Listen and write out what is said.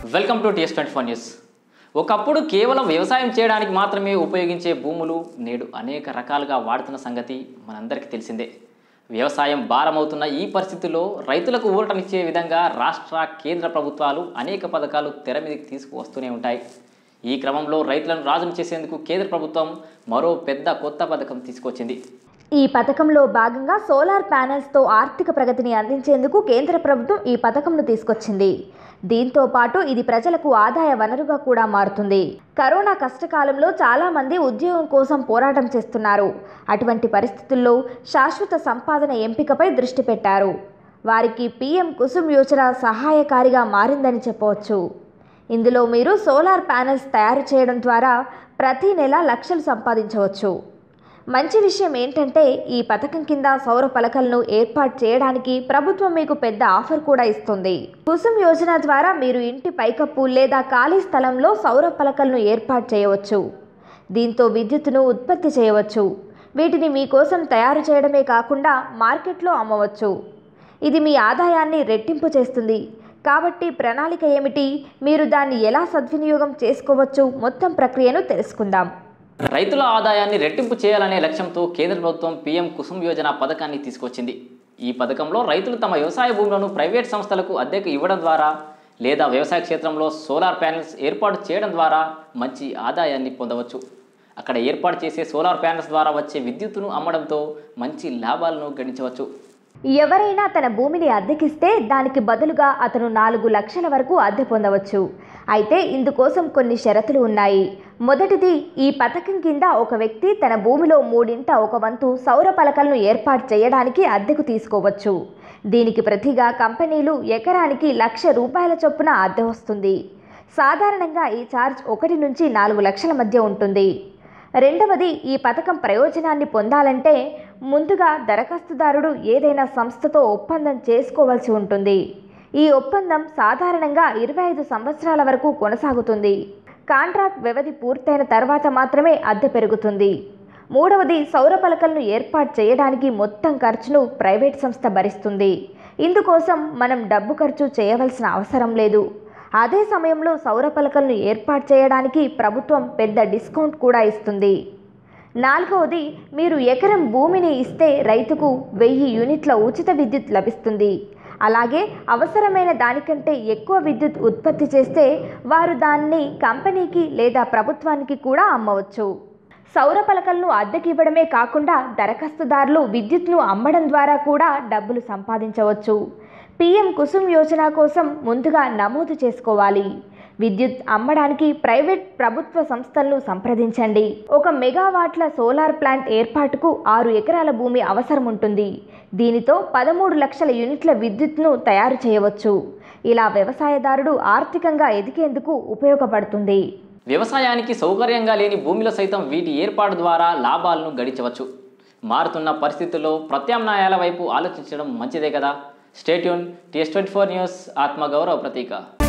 welcome to TS twenty four news ఒకప్పుడు కేవలం వ్యవసాయం చేయడానికి మాత్రమే ఉపయోగించే భూములు నేడు అనేక రకాలుగా వాడుతున్న సంగతి మనందరికీ తెలిసిందే వ్యవసాయం భారమవుతున్న ఈ పరిస్థితుల్లో రైతులకు ఊరటనిచ్చే విధంగా రాష్ట్ర కేంద్ర ప్రభుత్వాలు అనేక పథకాలు తెర మీదకి తీసుకువస్తూనే ఉంటాయి ఈ క్రమంలో రైతులను రాజును చేసేందుకు కేంద్ర ప్రభుత్వం మరో పెద్ద కొత్త పథకం తీసుకొచ్చింది ఈ పథకంలో భాగంగా సోలార్ ప్యానెల్స్తో ఆర్థిక ప్రగతిని అందించేందుకు కేంద్ర ప్రభుత్వం ఈ పథకంను తీసుకొచ్చింది దీంతో పాటు ఇది ప్రజలకు ఆదాయ వనరుగా కూడా మారుతుంది కరోనా కష్టకాలంలో చాలా మంది ఉద్యోగం కోసం పోరాటం చేస్తున్నారు అటువంటి పరిస్థితుల్లో శాశ్వత సంపాదన ఎంపికపై దృష్టి పెట్టారు వారికి పీఎం కుసుమ్ యోజన సహాయకారిగా మారిందని చెప్పవచ్చు ఇందులో మీరు సోలార్ ప్యానెల్స్ తయారు చేయడం ద్వారా ప్రతి నెల లక్షలు సంపాదించవచ్చు మంచి విషయం ఏంటంటే ఈ పథకం కింద సౌర పలకలను ఏర్పాటు చేయడానికి ప్రభుత్వం మీకు పెద్ద ఆఫర్ కూడా ఇస్తుంది కుసుమ్ యోజన ద్వారా మీరు ఇంటి పైకప్పు లేదా ఖాళీ స్థలంలో సౌర పలకలను ఏర్పాటు చేయవచ్చు దీంతో విద్యుత్తును ఉత్పత్తి చేయవచ్చు వీటిని మీకోసం తయారు చేయడమే కాకుండా మార్కెట్లో అమ్మవచ్చు ఇది మీ ఆదాయాన్ని రెట్టింపు చేస్తుంది కాబట్టి ప్రణాళిక ఏమిటి మీరు దాన్ని ఎలా సద్వినియోగం చేసుకోవచ్చు మొత్తం ప్రక్రియను తెలుసుకుందాం రైతుల ఆదాయాన్ని రెట్టింపు చేయాలనే లక్ష్యంతో కేంద్ర ప్రభుత్వం పీఎం కుసుమ్ యోజన పథకాన్ని తీసుకొచ్చింది ఈ పథకంలో రైతులు తమ వ్యవసాయ భూములను ప్రైవేట్ సంస్థలకు అద్దెకు ఇవ్వడం ద్వారా లేదా వ్యవసాయ క్షేత్రంలో సోలార్ ప్యానెల్స్ ఏర్పాటు చేయడం ద్వారా మంచి ఆదాయాన్ని పొందవచ్చు అక్కడ ఏర్పాటు చేసే సోలార్ ప్యానెల్స్ ద్వారా వచ్చే విద్యుత్తును అమ్మడంతో మంచి లాభాలను గణించవచ్చు ఎవరైనా తన భూమిని అద్దెకిస్తే దానికి బదులుగా అతను నాలుగు లక్షల వరకు అద్దె పొందవచ్చు అయితే ఇందుకోసం కొన్ని షరతులు ఉన్నాయి మొదటిది ఈ పథకం కింద ఒక వ్యక్తి తన భూమిలో మూడింట ఒక వంతు సౌర పలకలను ఏర్పాటు చేయడానికి అద్దెకు తీసుకోవచ్చు దీనికి ప్రతిగా కంపెనీలు ఎకరానికి లక్ష రూపాయల చొప్పున అద్దె వస్తుంది సాధారణంగా ఈ ఛార్జ్ ఒకటి నుంచి నాలుగు లక్షల మధ్య ఉంటుంది రెండవది ఈ పథకం ప్రయోజనాన్ని పొందాలంటే ముందుగా దరఖాస్తుదారుడు ఏదైనా సంస్థతో ఒప్పందం చేసుకోవాల్సి ఉంటుంది ఈ ఒప్పందం సాధారణంగా ఇరవై ఐదు సంవత్సరాల వరకు కొనసాగుతుంది కాంట్రాక్ట్ వ్యవధి పూర్తయిన తర్వాత మాత్రమే అద్దె పెరుగుతుంది మూడవది సౌర పలకలను ఏర్పాటు చేయడానికి మొత్తం ఖర్చును ప్రైవేట్ సంస్థ భరిస్తుంది ఇందుకోసం మనం డబ్బు ఖర్చు చేయవలసిన అవసరం లేదు అదే సమయంలో సౌర పలకలను ఏర్పాటు చేయడానికి ప్రభుత్వం పెద్ద డిస్కౌంట్ కూడా ఇస్తుంది నాలుగవది మీరు ఎకరం భూమిని ఇస్తే రైతుకు వెయ్యి యూనిట్ల ఉచిత విద్యుత్ లభిస్తుంది అలాగే అవసరమైన దానికంటే ఎక్కువ విద్యుత్ ఉత్పత్తి చేస్తే వారు దాన్ని కంపెనీకి లేదా ప్రభుత్వానికి కూడా అమ్మవచ్చు సౌర పలకలను అద్దెకి ఇవ్వడమే కాకుండా దరఖాస్తుదారులు విద్యుత్ను అమ్మడం ద్వారా కూడా డబ్బులు సంపాదించవచ్చు పీఎం కుసుమ్ యోజన కోసం ముందుగా నమోదు చేసుకోవాలి విద్యుత్ అమ్మడానికి ప్రైవేట్ ప్రభుత్వ సంస్థలను సంప్రదించండి ఒక మెగావాట్ల సోలార్ ప్లాంట్ ఏర్పాటుకు ఆరు ఎకరాల భూమి అవసరం ఉంటుంది దీనితో పదమూడు లక్షల యూనిట్ల విద్యుత్ను తయారు చేయవచ్చు ఇలా వ్యవసాయదారుడు ఆర్థికంగా ఎదిగేందుకు ఉపయోగపడుతుంది వ్యవసాయానికి సౌకర్యంగా లేని భూమిలో సైతం వీటి ఏర్పాటు ద్వారా లాభాలను గడించవచ్చు మారుతున్న పరిస్థితుల్లో ప్రత్యామ్నాయాల వైపు ఆలోచించడం మంచిదే కదా stay tuned TS twenty four news ఆత్మగౌరవ ప్రతీక